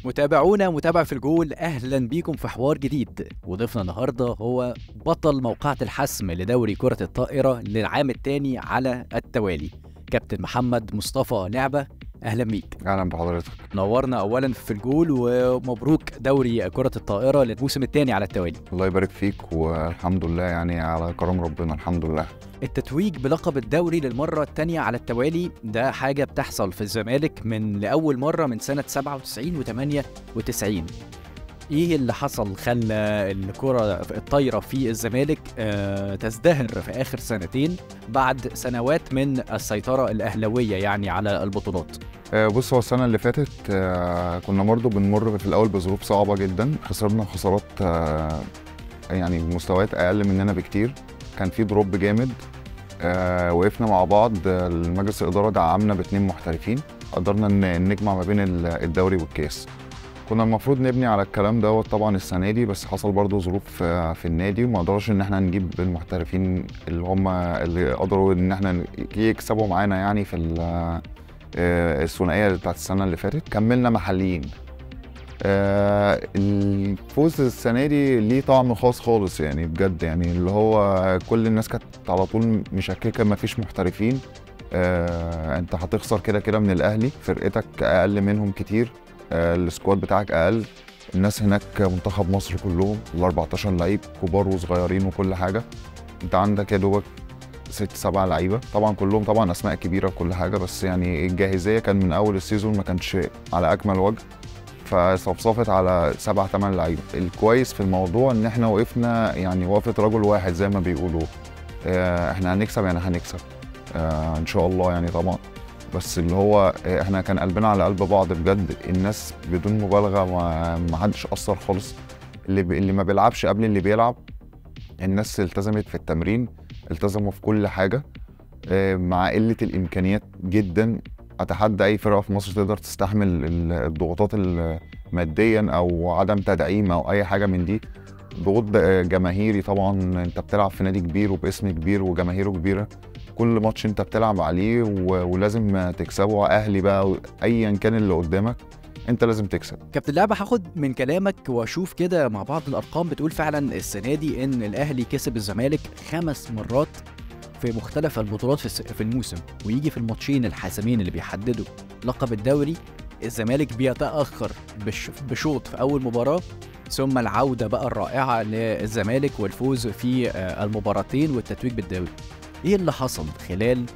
متابعونا متابع في الجول اهلا بيكم في حوار جديد وضيفنا النهارده هو بطل موقعة الحسم لدوري كرة الطائرة للعام الثاني على التوالي كابتن محمد مصطفى لعبة اهلا بيك اهلا بحضرتك نورنا اولا في الجول ومبروك دوري كرة الطائرة للموسم الثاني على التوالي الله يبارك فيك والحمد لله يعني على كرم ربنا الحمد لله التتويج بلقب الدوري للمرة الثانية على التوالي ده حاجة بتحصل في الزمالك من لأول مرة من سنة 97 و 98 ايه اللي حصل خلى الكرة الطايرة في الزمالك آه تزدهر في آخر سنتين بعد سنوات من السيطرة الأهلوية يعني على البطولات آه، بص هو السنة اللي فاتت آه، كنا برضو بنمر في الأول بظروف صعبة جدا خسرنا خسارات آه، يعني مستويات أقل مننا بكتير كان في دروب جامد آه، وقفنا مع بعض آه، المجلس الإدارة دعمنا باتنين محترفين قدرنا إن نجمع ما بين ال- الدوري والكاس كنا المفروض نبني على الكلام دوت طبعا السنة دي بس حصل برضو ظروف آه، في النادي وما قدرش إن احنا نجيب المحترفين اللي هم اللي قدروا إن احنا يكسبوا معانا يعني في ال- آه، الثنائية بتاعت السنة اللي فاتت كملنا محليين آه، الفوز السنة دي ليه طعم خاص خالص يعني بجد يعني اللي هو كل الناس كانت على طول مشككة مفيش محترفين آه، انت هتخسر كده كده من الاهلي فرقتك اقل منهم كتير آه، السكواد بتاعك اقل الناس هناك منتخب مصر كلهم ال 14 لعيب كبار وصغيرين وكل حاجة انت عندك يا دوبك ست سبع لعيبة طبعا كلهم طبعا اسماء كبيرة وكل حاجة بس يعني الجاهزية كان من اول السيزون ما كانش على اكمل وجه فصفصفت على سبع ثمان لعيبه الكويس في الموضوع ان احنا وقفنا يعني وقفه رجل واحد زي ما بيقولوا آه، احنا هنكسب يعني هنكسب آه، ان شاء الله يعني طبعا بس اللي هو آه، احنا كان قلبنا على قلب بعض بجد الناس بدون مبالغه ما ما حدش اثر خالص اللي ب... اللي ما بيلعبش قبل اللي بيلعب الناس التزمت في التمرين التزموا في كل حاجه آه، مع قله الامكانيات جدا اتحدى اي فرقه في مصر تقدر تستحمل ال- الضغوطات ال- ماديا او عدم تدعيم او اي حاجه من دي ضغوط د- جماهيري طبعا انت بتلعب في نادي كبير وباسم كبير وجماهيره كبيره كل ماتش انت بتلعب عليه و- ولازم تكسبه اهلي بقى ايا كان اللي قدامك انت لازم تكسب كابتن لعبة هاخد من كلامك واشوف كده مع بعض الارقام بتقول فعلا السنه دي ان الاهلي كسب الزمالك خمس مرات في مختلف البطولات في الس- في الموسم ويجي في الماتشين الحاسمين اللي بيحددوا لقب الدوري الزمالك بيتاخر بش بشوط في اول مباراه ثم العوده بقى الرائعه للزمالك والفوز في آه، المباراتين والتتويج بالدوري ايه اللي حصل خلال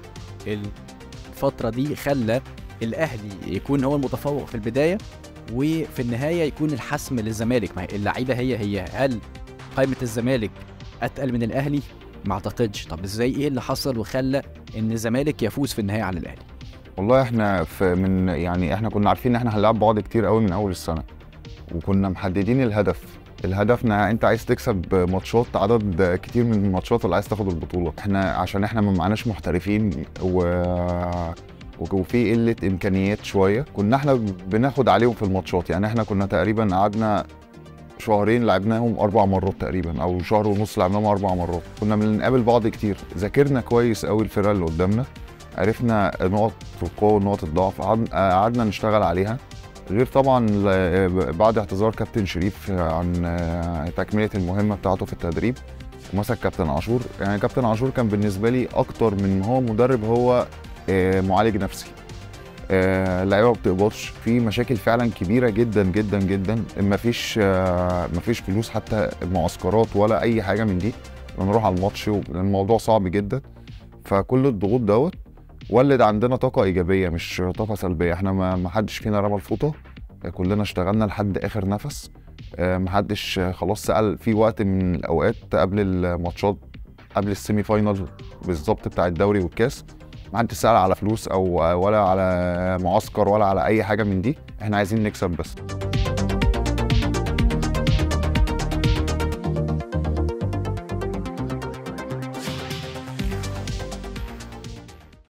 الفتره دي خلى الاهلي يكون هو المتفوق في البدايه وفي النهايه يكون الحسم للزمالك ما هي اللعيبه هي هي هل قائمه الزمالك اتقل من الاهلي ما اعتقدش طب ازاي ايه اللي حصل وخلى ان الزمالك يفوز في النهايه على الاهلي والله احنا في من يعني احنا كنا عارفين ان احنا هنلعب بعض كتير قوي من اول السنه وكنا محددين الهدف الهدفنا انت عايز تكسب ماتشات عدد كتير من الماتشات اللي عايز تاخد البطوله احنا عشان احنا ما معناش محترفين و وفي قله امكانيات شويه كنا احنا بناخد عليهم في الماتشات يعني احنا كنا تقريبا قعدنا شهرين لعبناهم اربع مرات تقريبا او شهر ونص لعبناهم اربع مرات كنا بنقابل بعض كتير ذاكرنا كويس قوي الفرقه اللي قدامنا عرفنا نقط القوه ونقط الضعف قعد- قعدنا نشتغل عليها غير طبعا ل- بعد اعتذار كابتن شريف عن تكمله المهمه بتاعته في التدريب ومسك كابتن عاشور يعني كابتن عاشور كان بالنسبه لي اكتر من هو مدرب هو آه، معالج نفسي آه، اللعيبه ما بتقبضش في مشاكل فعلا كبيره جدا جدا جدا مفيش آه، مفيش فلوس حتى معسكرات ولا اي حاجه من دي بنروح على الماتش والموضوع صعب جدا فكل الضغوط دوت ولد عندنا طاقه ايجابيه مش طاقه سلبيه احنا ما ما حدش فينا رمى الفوطه كلنا اشتغلنا لحد اخر نفس آه، ما حدش آه، خلاص سال في وقت من الاوقات قبل الماتشات قبل السيمي فاينال بالظبط بتاع الدوري والكاس ما حدش سال على فلوس او ولا على معسكر ولا على اي حاجه من دي احنا عايزين نكسب بس